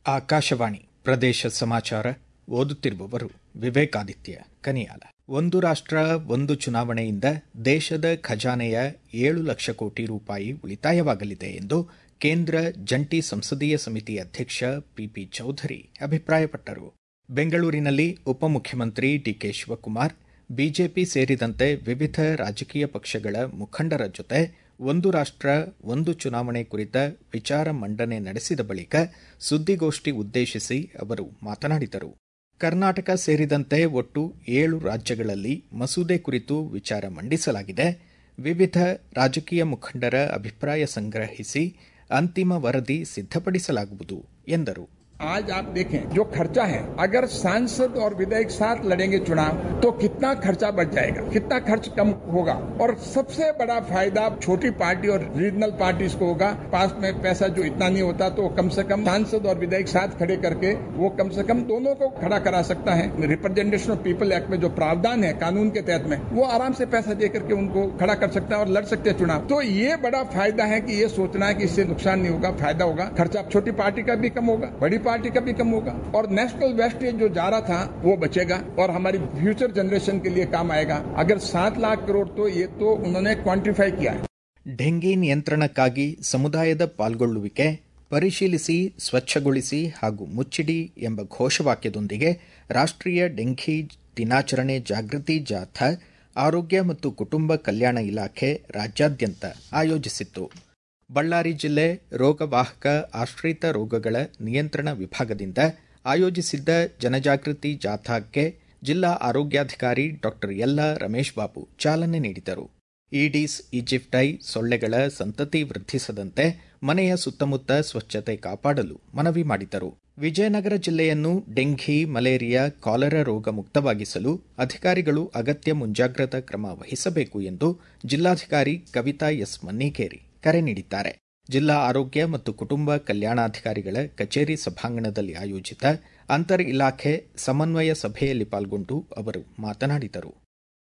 ಆಕಾಶವಾಣಿ ಪ್ರದೇಶ ಸಮಾಚಾರ ಓದುತ್ತಿರುವವರು ವಿವೇಕಾದಿತ್ಯ ಕನಿಯಾಲ ಒಂದು ರಾಷ್ಟ್ರ ಒಂದು ಚುನಾವಣೆಯಿಂದ ದೇಶದ ಖಜಾನೆಯ ಏಳು ಲಕ್ಷ ಕೋಟಿ ರೂಪಾಯಿ ಉಳಿತಾಯವಾಗಲಿದೆ ಎಂದು ಕೇಂದ್ರ ಜಂಟಿ ಸಂಸದೀಯ ಸಮಿತಿ ಅಧ್ಯಕ್ಷ ಪಿಪಿ ಚೌಧರಿ ಅಭಿಪ್ರಾಯಪಟ್ಟರು ಬೆಂಗಳೂರಿನಲ್ಲಿ ಉಪಮುಖ್ಯಮಂತ್ರಿ ಡಿಕೆ ಶಿವಕುಮಾರ್ ಬಿಜೆಪಿ ಸೇರಿದಂತೆ ವಿವಿಧ ರಾಜಕೀಯ ಪಕ್ಷಗಳ ಮುಖಂಡರ ಜೊತೆ ಒಂದು ರಾಷ್ಟ್ರ ಒಂದು ಚುನಾವಣೆ ಕುರಿತ ವಿಚಾರ ಮಂಡನೆ ನಡೆಸಿದ ಬಳಿಕ ಸುದ್ದಿಗೋಷ್ಠಿ ಉದ್ದೇಶಿಸಿ ಅವರು ಮಾತನಾಡಿದರು ಕರ್ನಾಟಕ ಸೇರಿದಂತೆ ಒಟ್ಟು ಏಳು ರಾಜ್ಯಗಳಲ್ಲಿ ಮಸೂದೆ ಕುರಿತು ವಿಚಾರ ಮಂಡಿಸಲಾಗಿದೆ ವಿವಿಧ ರಾಜಕೀಯ ಮುಖಂಡರ ಅಭಿಪ್ರಾಯ ಸಂಗ್ರಹಿಸಿ ಅಂತಿಮ ವರದಿ ಸಿದ್ದಪಡಿಸಲಾಗುವುದು ಎಂದರು आज आप देखें जो खर्चा है अगर सांसद और विधायक साथ लड़ेंगे चुनाव तो कितना खर्चा बच जाएगा कितना खर्च कम होगा और सबसे बड़ा फायदा छोटी पार्टी और रीजनल पार्टीज को होगा पास में पैसा जो इतना नहीं होता तो कम से कम सांसद और विधायक साथ खड़े करके वो कम से कम दोनों को खड़ा करा सकता है रिप्रेजेंटेशन ऑफ पीपल एक्ट में जो प्रावधान है कानून के तहत में वो आराम से पैसा दे करके उनको खड़ा कर सकता है और लड़ सकते हैं चुनाव तो ये बड़ा फायदा है कि ये सोचना है कि इससे नुकसान नहीं होगा फायदा होगा खर्चा छोटी पार्टी का भी कम होगा बड़ी पार्टी का भी कम होगा और नेशनल वेस्टेज जो जा रहा था वो बचेगा और हमारी फ्यूचर जनरेशन के लिए काम आएगा अगर सात लाख करोड़ तो ये तो उन्होंने क्वांटिफाई किया है ಡೆಂಗಿ ನಿಯಂತ್ರಣಕ್ಕಾಗಿ ಸಮುದಾಯದ ಪಾಲ್ಗೊಳ್ಳುವಿಕೆ ಪರಿಶೀಲಿಸಿ ಸ್ವಚ್ಛಗೊಳಿಸಿ ಹಾಗೂ ಮುಚ್ಚಿಡಿ ಎಂಬ ಘೋಷವಾಕ್ಯದೊಂದಿಗೆ ರಾಷ್ಟ್ರೀಯ ಡೆಂಘಿ ದಿನಾಚರಣೆ ಜಾಗೃತಿ ಜಾಥಾ ಆರೋಗ್ಯ ಮತ್ತು ಕುಟುಂಬ ಕಲ್ಯಾಣ ಇಲಾಖೆ ರಾಜ್ಯಾದ್ಯಂತ ಆಯೋಜಿಸಿತ್ತು ಬಳ್ಳಾರಿ ಜಿಲ್ಲೆ ರೋಗವಾಹಕ ಆಶ್ರಿತ ರೋಗಗಳ ನಿಯಂತ್ರಣ ವಿಭಾಗದಿಂದ ಆಯೋಜಿಸಿದ್ದ ಜನಜಾಗೃತಿ ಜಾಥಾಕ್ಕೆ ಜಿಲ್ಲಾ ಆರೋಗ್ಯಾಧಿಕಾರಿ ಡಾ ಯಲ್ಲಾ ರಮೇಶ್ ಬಾಬು ಚಾಲನೆ ನೀಡಿದರು ಈಡೀಸ್ ಈಜಿಪ್ಟೈ ಸೊಳ್ಳೆಗಳ ಸಂತತಿ ವೃದ್ಧಿಸದಂತೆ ಮನೆಯ ಸುತ್ತಮುತ್ತ ಸ್ವಚ್ಛತೆ ಕಾಪಾಡಲು ಮನವಿ ಮಾಡಿದರು ವಿಜಯನಗರ ಜಿಲ್ಲೆಯನ್ನು ಡೆಂಘಿ ಮಲೇರಿಯಾ ಕಾಲರಾ ರೋಗ ಮುಕ್ತವಾಗಿಸಲು ಅಧಿಕಾರಿಗಳು ಅಗತ್ಯ ಮುಂಜಾಗ್ರತಾ ಕ್ರಮ ವಹಿಸಬೇಕು ಎಂದು ಜಿಲ್ಲಾಧಿಕಾರಿ ಕವಿತಾ ಎಸ್ ಮನ್ನಿಕೇರಿ ಕರೆ ನೀಡಿದ್ದಾರೆ ಜಿಲ್ಲಾ ಆರೋಗ್ಯ ಮತ್ತು ಕುಟುಂಬ ಕಲ್ಯಾಣಾಧಿಕಾರಿಗಳ ಕಚೇರಿ ಸಭಾಂಗಣದಲ್ಲಿ ಆಯೋಜಿತ ಅಂತರ್ ಇಲಾಖೆ ಸಮನ್ವಯ ಸಭೆಯಲ್ಲಿ ಪಾಲ್ಗೊಂಡು ಅವರು ಮಾತನಾಡಿದರು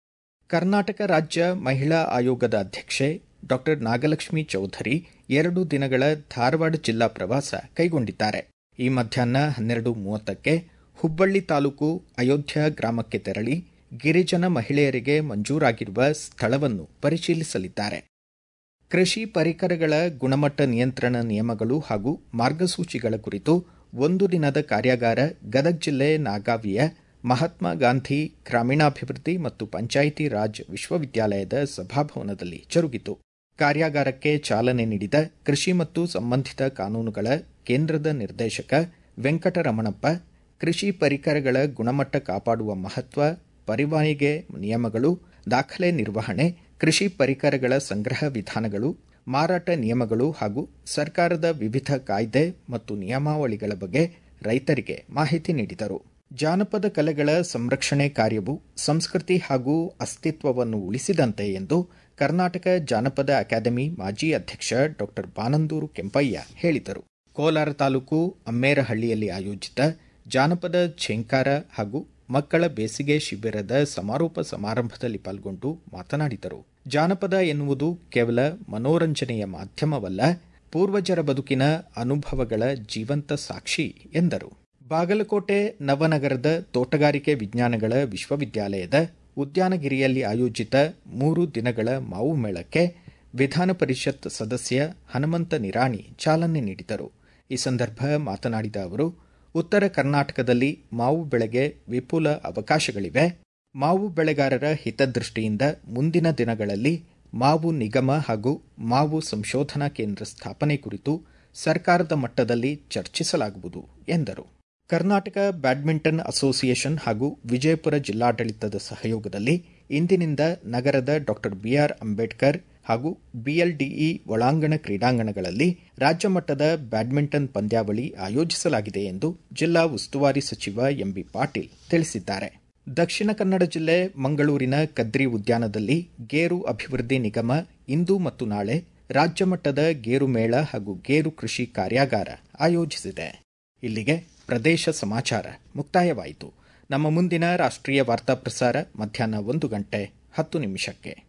ಕರ್ನಾಟಕ ರಾಜ್ಯ ಮಹಿಳಾ ಆಯೋಗದ ಅಧ್ಯಕ್ಷೆ ಡಾ ನಾಗಲಕ್ಷ್ಮಿ ಚೌಧರಿ ಎರಡು ದಿನಗಳ ಧಾರವಾಡ ಜಿಲ್ಲಾ ಪ್ರವಾಸ ಕೈಗೊಂಡಿದ್ದಾರೆ ಈ ಮಧ್ಯಾಹ್ನ ಹನ್ನೆರಡು ಮೂವತ್ತಕ್ಕೆ ಹುಬ್ಬಳ್ಳಿ ತಾಲೂಕು ಅಯೋಧ್ಯ ಗ್ರಾಮಕ್ಕೆ ತೆರಳಿ ಗಿರಿಜನ ಮಹಿಳೆಯರಿಗೆ ಮಂಜೂರಾಗಿರುವ ಸ್ಥಳವನ್ನು ಪರಿಶೀಲಿಸಲಿದ್ದಾರೆ ಕೃಷಿ ಪರಿಕರಗಳ ಗುಣಮಟ್ಟ ನಿಯಂತ್ರಣ ನಿಯಮಗಳು ಹಾಗೂ ಮಾರ್ಗಸೂಚಿಗಳ ಕುರಿತು ಒಂದು ದಿನದ ಕಾರ್ಯಾಗಾರ ಗದಗ ಜಿಲ್ಲೆ ನಾಗಾವಿಯ ಮಹಾತ್ಮ ಗಾಂಧಿ ಗ್ರಾಮೀಣಾಭಿವೃದ್ಧಿ ಮತ್ತು ಪಂಚಾಯಿತಿ ರಾಜ್ ವಿಶ್ವವಿದ್ಯಾಲಯದ ಸಭಾಭವನದಲ್ಲಿ ಜರುಗಿತು ಕಾರ್ಯಾಗಾರಕ್ಕೆ ಚಾಲನೆ ನೀಡಿದ ಕೃಷಿ ಮತ್ತು ಸಂಬಂಧಿತ ಕಾನೂನುಗಳ ಕೇಂದ್ರದ ನಿರ್ದೇಶಕ ವೆಂಕಟರಮಣಪ್ಪ ಕೃಷಿ ಪರಿಕರಗಳ ಗುಣಮಟ್ಟ ಕಾಪಾಡುವ ಮಹತ್ವ ಪರಿವಾನಿಗೆ ನಿಯಮಗಳು ದಾಖಲೆ ನಿರ್ವಹಣೆ ಕೃಷಿ ಪರಿಕರಗಳ ಸಂಗ್ರಹ ವಿಧಾನಗಳು ಮಾರಾಟ ನಿಯಮಗಳು ಹಾಗೂ ಸರ್ಕಾರದ ವಿವಿಧ ಕಾಯ್ದೆ ಮತ್ತು ನಿಯಮಾವಳಿಗಳ ಬಗ್ಗೆ ರೈತರಿಗೆ ಮಾಹಿತಿ ನೀಡಿದರು ಜಾನಪದ ಕಲೆಗಳ ಸಂರಕ್ಷಣೆ ಕಾರ್ಯವು ಸಂಸ್ಕೃತಿ ಹಾಗೂ ಅಸ್ತಿತ್ವವನ್ನು ಉಳಿಸಿದಂತೆ ಎಂದು ಕರ್ನಾಟಕ ಜಾನಪದ ಅಕಾಡೆಮಿ ಮಾಜಿ ಅಧ್ಯಕ್ಷ ಡಾ ಬಾನಂದೂರು ಕೆಂಪಯ್ಯ ಹೇಳಿದರು ಕೋಲಾರ ತಾಲೂಕು ಅಮ್ಮೇರಹಳ್ಳಿಯಲ್ಲಿ ಆಯೋಜಿತ ಜಾನಪದ ಝೇಂಕಾರ ಹಾಗೂ ಮಕ್ಕಳ ಬೇಸಿಗೆ ಶಿಬಿರದ ಸಮಾರೋಪ ಸಮಾರಂಭದಲ್ಲಿ ಪಾಲ್ಗೊಂಡು ಮಾತನಾಡಿದರು ಜಾನಪದ ಎನ್ನುವುದು ಕೇವಲ ಮನೋರಂಜನೆಯ ಮಾಧ್ಯಮವಲ್ಲ ಪೂರ್ವಜರ ಬದುಕಿನ ಅನುಭವಗಳ ಜೀವಂತ ಸಾಕ್ಷಿ ಎಂದರು ಬಾಗಲಕೋಟೆ ನವನಗರದ ತೋಟಗಾರಿಕೆ ವಿಜ್ಞಾನಗಳ ವಿಶ್ವವಿದ್ಯಾಲಯದ ಉದ್ಯಾನಗಿರಿಯಲ್ಲಿ ಆಯೋಜಿತ ಮೂರು ದಿನಗಳ ಮಾವು ಮೇಳಕ್ಕೆ ವಿಧಾನ ಪರಿಷತ್ ಸದಸ್ಯ ಹನುಮಂತ ನಿರಾಣಿ ಚಾಲನೆ ನೀಡಿದರು ಈ ಸಂದರ್ಭ ಮಾತನಾಡಿದ ಅವರು ಉತ್ತರ ಕರ್ನಾಟಕದಲ್ಲಿ ಮಾವು ಬೆಳೆಗೆ ವಿಪುಲ ಅವಕಾಶಗಳಿವೆ ಮಾವು ಬೆಳೆಗಾರರ ಹಿತದೃಷ್ಟಿಯಿಂದ ಮುಂದಿನ ದಿನಗಳಲ್ಲಿ ಮಾವು ನಿಗಮ ಹಾಗೂ ಮಾವು ಸಂಶೋಧನಾ ಕೇಂದ್ರ ಸ್ಥಾಪನೆ ಕುರಿತು ಸರ್ಕಾರದ ಮಟ್ಟದಲ್ಲಿ ಚರ್ಚಿಸಲಾಗುವುದು ಎಂದರು ಕರ್ನಾಟಕ ಬ್ಯಾಡ್ಮಿಂಟನ್ ಅಸೋಸಿಯೇಷನ್ ಹಾಗೂ ವಿಜಯಪುರ ಜಿಲ್ಲಾಡಳಿತದ ಸಹಯೋಗದಲ್ಲಿ ಇಂದಿನಿಂದ ನಗರದ ಡಾ ಬಿಆರ್ ಅಂಬೇಡ್ಕರ್ ಹಾಗೂ ಬಿಎಲ್ಡಿಇ ಒಳಾಂಗಣ ಕ್ರೀಡಾಂಗಣಗಳಲ್ಲಿ ರಾಜ್ಯ ಮಟ್ಟದ ಬ್ಯಾಡ್ಮಿಂಟನ್ ಪಂದ್ಯಾವಳಿ ಆಯೋಜಿಸಲಾಗಿದೆ ಎಂದು ಜಿಲ್ಲಾ ಉಸ್ತುವಾರಿ ಸಚಿವ ಎಂಬಿ ಪಾಟೀಲ್ ತಿಳಿಸಿದ್ದಾರೆ ದಕ್ಷಿಣ ಕನ್ನಡ ಜಿಲ್ಲೆ ಮಂಗಳೂರಿನ ಕದ್ರಿ ಉದ್ಯಾನದಲ್ಲಿ ಗೇರು ಅಭಿವೃದ್ಧಿ ನಿಗಮ ಇಂದು ಮತ್ತು ನಾಳೆ ರಾಜ್ಯ ಮಟ್ಟದ ಗೇರು ಮೇಳ ಹಾಗೂ ಗೇರು ಕೃಷಿ ಕಾರ್ಯಾಗಾರ ಆಯೋಜಿಸಿದೆ ಇಲ್ಲಿಗೆ ಪ್ರದೇಶ ಸಮಾಚಾರ ಮುಕ್ತಾಯವಾಯಿತು ನಮ್ಮ ಮುಂದಿನ ರಾಷ್ಟ್ರೀಯ ವಾರ್ತಾ ಪ್ರಸಾರ ಮಧ್ಯಾಹ್ನ ಒಂದು ಗಂಟೆ ಹತ್ತು ನಿಮಿಷಕ್ಕೆ